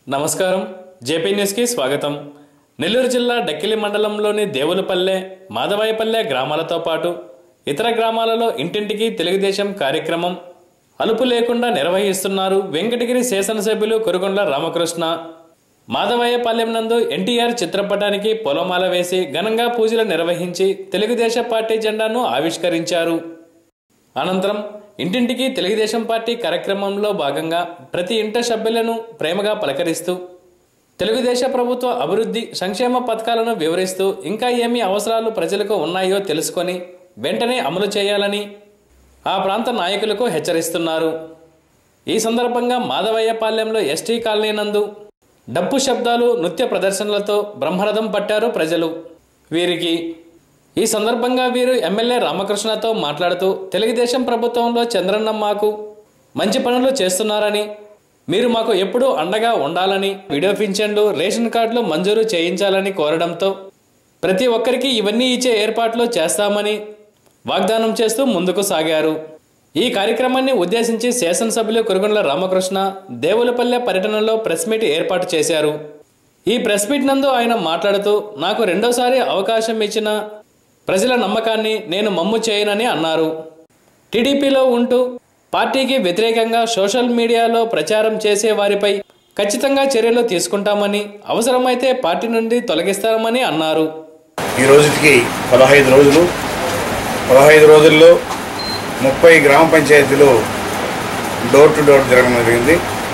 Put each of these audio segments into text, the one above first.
నమస్కారం జేపీ న్యూస్కి స్వాగతం నెల్లూరు జిల్లా డక్కిలి మండలంలోని దేవులపల్లె మాధవాయపల్లె గ్రామాలతో పాటు ఇతర గ్రామాలలో ఇంటింటికి తెలుగుదేశం కార్యక్రమం అలుపు లేకుండా నిర్వహిస్తున్నారు వెంకటగిరి శాసనసభ్యులు కురుగొండ్ల రామకృష్ణ మాధవయ్యపాలెం నందు ఎన్టీఆర్ చిత్రపటానికి పొలమాల వేసి ఘనంగా పూజలు నిర్వహించి తెలుగుదేశం పార్టీ జెండాను ఆవిష్కరించారు అనంతరం ఇంటింటికి తెలుగుదేశం పార్టీ కార్యక్రమంలో భాగంగా ప్రతి ఇంట సభ్యులను ప్రేమగా పలకరిస్తూ తెలుగుదేశ ప్రభుత్వ అభివృద్ధి సంక్షేమ పథకాలను వివరిస్తూ ఇంకా ఏమి అవసరాలు ప్రజలకు ఉన్నాయో తెలుసుకొని వెంటనే అమలు చేయాలని ఆ ప్రాంత నాయకులకు హెచ్చరిస్తున్నారు ఈ సందర్భంగా మాధవయ్యపాలెంలో ఎస్టీ కాలనీ నందు డప్పు శబ్దాలు నృత్య ప్రదర్శనలతో బ్రహ్మరథం పట్టారు ప్రజలు వీరికి ఈ సందర్భంగా వీరు ఎమ్మెల్యే రామకృష్ణతో మాట్లాడుతూ తెలుగుదేశం ప్రభుత్వంలో చంద్రన్న మాకు మంచి పనులు చేస్తున్నారని మీరు మాకు ఎప్పుడూ అండగా ఉండాలని వీడియో పింఛన్లు రేషన్ కార్డులు మంజూరు చేయించాలని కోరడంతో ప్రతి ఒక్కరికి ఇవన్నీ ఇచ్చే ఏర్పాట్లు చేస్తామని వాగ్దానం చేస్తూ ముందుకు సాగారు ఈ కార్యక్రమాన్ని ఉద్దేశించి శాసనసభ్యులు కురుగొండ్ల రామకృష్ణ దేవులపల్లె పర్యటనలో ప్రెస్ మీట్ ఏర్పాటు చేశారు ఈ ప్రెస్ మీట్ నందు ఆయన మాట్లాడుతూ నాకు రెండోసారి అవకాశం ఇచ్చిన ప్రజల నమ్మకాన్ని నేను మమ్ము చేయనని అన్నారు టీడీపీలో ఉంటూ పార్టీకి వ్యతిరేకంగా సోషల్ మీడియాలో ప్రచారం చేసే వారిపై ఖచ్చితంగా చర్యలు తీసుకుంటామని అవసరమైతే పార్టీ నుండి తొలగిస్తామని అన్నారు ఈ రోజుకి పదహైదు రోజులు పదహైదు రోజుల్లో ముప్పై గ్రామ పంచాయతీలు డోర్ టు డోర్ జరగడం జరిగింది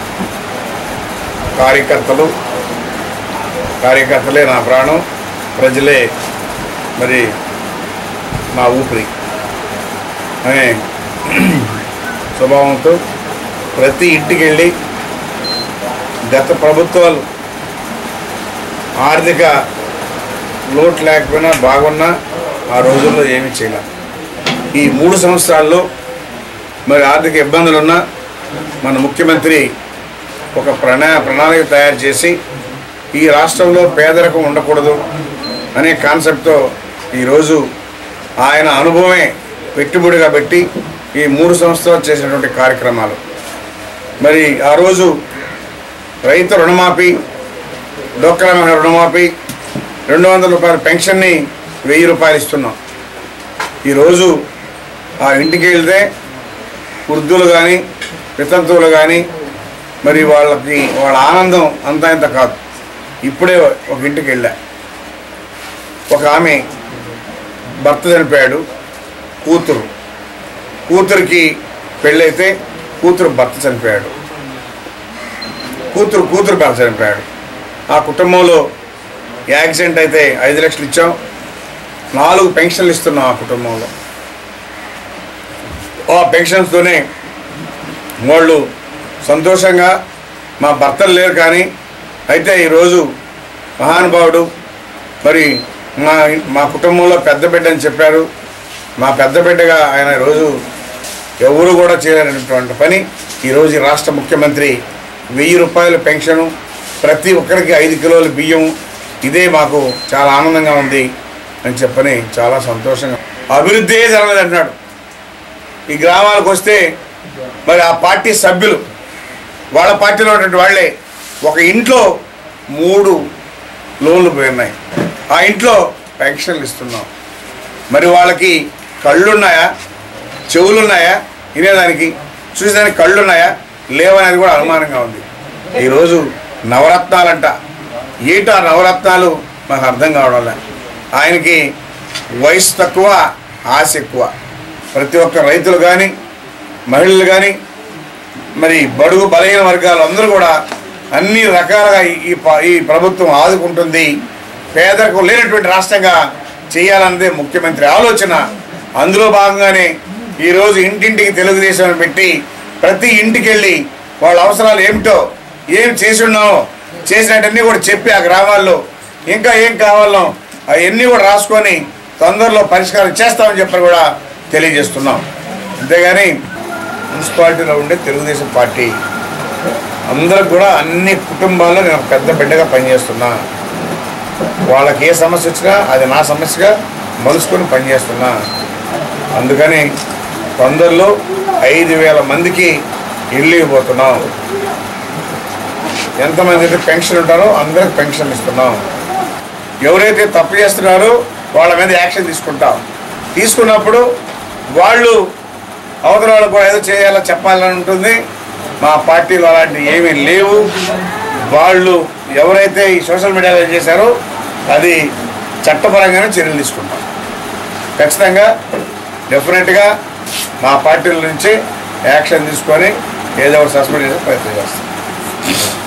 కార్యకర్తలు కార్యకర్తలే నా ప్రాణం ప్రజలే మరి నా ఊపిరి అనే స్వభావంతో ప్రతి ఇంటికి వెళ్ళి గత ప్రభుత్వాలు ఆర్థిక లోటు లేకపోయినా బాగున్నా ఆ రోజుల్లో ఏమీ చేయలే ఈ మూడు సంవత్సరాల్లో మరి ఆర్థిక ఇబ్బందులున్నా మన ముఖ్యమంత్రి ఒక ప్రణా ప్రణాళిక తయారు చేసి ఈ రాష్ట్రంలో పేదరికం ఉండకూడదు అనే కాన్సెప్ట్తో ఈరోజు ఆయన అనుభవమే పెట్టుబడిగా పెట్టి ఈ మూడు సంవత్సరాలు చేసినటువంటి కార్యక్రమాలు మరి ఆ రోజు రైతు రుణమాఫీ డోక్రా మహిళ రుణమాఫీ రెండు వందల రూపాయల పెన్షన్ని వెయ్యి రూపాయలు ఇస్తున్నాం ఈరోజు ఆ ఇంటికి వెళ్తే వృద్ధులు కానీ వితంతువులు కానీ మరి వాళ్ళకి వాళ్ళ ఆనందం అంతా ఇంత కాదు ఇప్పుడే ఒక ఇంటికి వెళ్ళా ఒక ఆమె భర్త చనిపోయాడు కూతురు కూతురికి పెళ్ళైతే కూతురు భర్త చనిపోయాడు కూతురు కూతురు భర్త చనిపోయాడు ఆ కుటుంబంలో యాక్సిడెంట్ అయితే ఐదు లక్షలు ఇచ్చాం నాలుగు పెన్షన్లు ఇస్తున్నాం ఆ కుటుంబంలో ఆ పెన్షన్స్తోనే వాళ్ళు సంతోషంగా మా భర్తలు లేరు కానీ అయితే ఈరోజు మహానుభావుడు మరి మా మా కుటుంబంలో పెద్ద బిడ్డ అని చెప్పారు మా పెద్ద బిడ్డగా ఆయన ఈరోజు ఎవరు కూడా చేయలేనటువంటి పని ఈరోజు ఈ రాష్ట్ర ముఖ్యమంత్రి వెయ్యి రూపాయల పెన్షను ప్రతి ఒక్కరికి ఐదు కిలోల బియ్యం ఇదే మాకు చాలా ఆనందంగా ఉంది అని చెప్పని చాలా సంతోషంగా అభివృద్ధి జరగలేదు అంటున్నాడు ఈ గ్రామాలకు వస్తే మరి ఆ పార్టీ సభ్యులు వాళ్ళ పార్టీలో ఉన్నటువంటి వాళ్ళే ఒక ఇంట్లో మూడు లోన్లు పోయినాయి ఆ ఇంట్లో పెన్షన్లు ఇస్తున్నాం మరి వాళ్ళకి కళ్ళున్నాయా చెవులున్నాయా వినేదానికి చూసేదానికి కళ్ళున్నాయా లేవనేది కూడా అనుమానంగా ఉంది ఈరోజు నవరత్నాలంట ఏంటో ఆ నవరత్నాలు మాకు అర్థం కావడం లే. ఆయనకి వయసు తక్కువ ఆశ ఎక్కువ ప్రతి ఒక్క రైతులు కానీ మహిళలు కానీ మరి బడుగు బలహీన వర్గాలు అందరూ కూడా అన్ని రకాలుగా ఈ- ఈ ప- ఈ ప్రభుత్వం ఆదుకుంటుంది పేదరికం లేనటువంటి రాష్ట్రంగా చేయాలన్నదే ముఖ్యమంత్రి ఆలోచన అందులో భాగంగానే ఈరోజు ఇంటింటికి తెలుగుదేశం అని పెట్టి ప్రతి ఇంటికి వెళ్ళి వాళ్ళ అవసరాలు ఏమిటో ఏం చేసి ఉన్నామో చేసినట్టన్నీ కూడా చెప్పి ఆ గ్రామాల్లో ఇంకా ఏం కావాలో అవన్నీ కూడా రాసుకొని తొందరలో పరిష్కారం చేస్తామని చెప్పి కూడా తెలియజేస్తున్నాం అంతేగాని మున్సిపాలిటీలో ఉండే తెలుగుదేశం పార్టీ అందరికి కూడా అన్ని కుటుంబాల్లో నేను ఒక పెద్ద బిడ్డగా పనిచేస్తున్నా వాళ్ళకి ఏ సమస్య వచ్చినా అది నా సమస్యగా మలుసుకొని పనిచేస్తున్నా అందుకని తొందరలో ఐదు వేల మందికి ఇల్లు ఇవ్వబోతున్నాం ఎంతమంది అయితే పెన్షన్ ఉంటారో అందరికి పెన్షన్ ఇస్తున్నాం ఎవరైతే తప్పు చేస్తున్నారో వాళ్ళ మీద యాక్షన్ తీసుకుంటాం తీసుకున్నప్పుడు వాళ్ళు అవతల వాళ్ళు కూడా ఏదో చేయాలో చెప్పాలని ఉంటుంది మా పార్టీలో అలాంటివి ఏమీ లేవు వాళ్ళు ఎవరైతే ఈ సోషల్ మీడియాలో చేశారో అది చట్టపరంగానే చర్యలు తీసుకుంటాం ఖచ్చితంగా డెఫినెట్గా మా పార్టీల నుంచి యాక్షన్ తీసుకొని ఏదో ఒకటి సస్పెండ్ చేసే ప్రయత్నం చేస్తాం